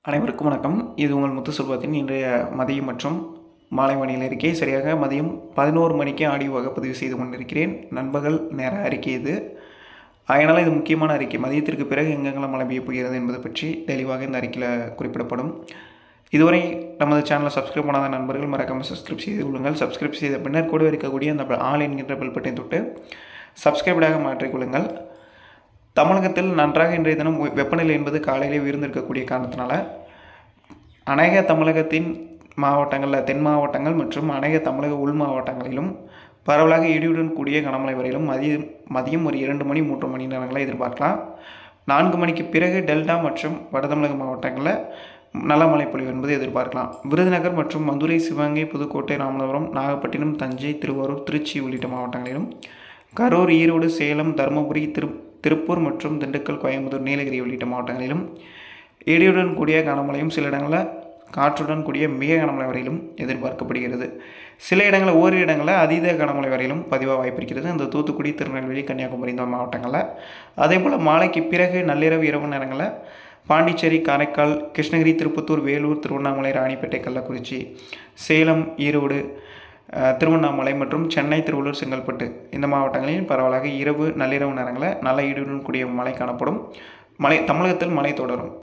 அனைவருக்கும் வணக்கம் இது உங்கள் முத்து செல்வத்தின் இன்றைய மதியம் மற்றும் மாலை மணியில் இருக்கே சரியாக மதியம் பதினோரு மணிக்கு ஆடியோவாக பதிவு செய்து கொண்டிருக்கிறேன் நண்பகல் நேர அறிக்கை இது அதனால் இது முக்கியமான அறிக்கை மதியத்திற்கு பிறகு எங்கெங்கெல்லாம் மழை பெய்ய போகிறது என்பது பற்றி தெளிவாக இந்த அறிக்கையில் குறிப்பிடப்படும் இதுவரை நமது சேனலை சப்ஸ்கிரைப் பண்ணாத நண்பர்கள் மறக்காமல் சப்ஸ்கிரைப் செய்து கொள்ளுங்கள் சப்ஸ்கிரைப் செய்த பின்னர் கூட இருக்கக்கூடிய அந்த ஆல் என்கின்ற பெல் பட்டனை தொட்டு சப்ஸ்கிரைப்டாக மாற்றிக்கொள்ளுங்கள் தமிழகத்தில் நன்றாக இன்றைய தினம் வெ- வெப்பநிலை என்பது காலையிலே உயர்ந்திருக்கக்கூடிய காரணத்தினால அநேக தமிழகத்தின் மாவட்டங்களில் தென் மாவட்டங்கள் மற்றும் அநேக தமிழக உள் மாவட்டங்களிலும் பரவலாக இடியுடன் கூடிய கனமழை வரையிலும் மதியம் மதியம் ஒரு இரண்டு மணி மூன்று மணி நேரங்களை எதிர்பார்க்கலாம் நான்கு மணிக்கு பிறகு டெல்டா மற்றும் வட தமிழக மாவட்டங்களில் நல்ல மழை பொழிவு என்பது எதிர்பார்க்கலாம் விருதுநகர் மற்றும் மதுரை சிவகங்கை புதுக்கோட்டை ராமநாதபுரம் நாகப்பட்டினம் தஞ்சை திருவாரூர் திருச்சி உள்ளிட்ட மாவட்டங்களிலும் கரூர் ஈரோடு சேலம் தருமபுரி திரு திருப்பூர் மற்றும் திண்டுக்கல் கோயம்புத்தூர் நீலகிரி உள்ளிட்ட மாவட்டங்களிலும் இடியுடன் கூடிய கனமழையும் சில இடங்களில் காற்றுடன் கூடிய மிக கனமழை வரையிலும் எதிர்பார்க்கப்படுகிறது சில இடங்களில் ஓரிரு இடங்களில் அதீத கனமழை வரையிலும் பதிவாக வாய்ப்பு இருக்கிறது இந்த தூத்துக்குடி திருநெல்வேலி கன்னியாகுமரி இந்த மாவட்டங்களில் அதே போல் மாலைக்கு பிறகு நள்ளிரவு இரவு நேரங்களில் பாண்டிச்சேரி காரைக்கால் கிருஷ்ணகிரி திருப்பத்தூர் வேலூர் திருவண்ணாமலை ராணிப்பேட்டை கள்ளக்குறிச்சி சேலம் ஈரோடு அஹ், திருவண்ணாமலை மற்றும் சென்னை திருவள்ளூர் செங்கல்பட்டு இந்த மாவட்டங்களில் பரவலாக இரவு நள்ளிரவு நேரங்களில் நல்ல இடியுடன் கூடிய மழை காணப்படும் மழை தமிழகத்தில் மழை தொடரும்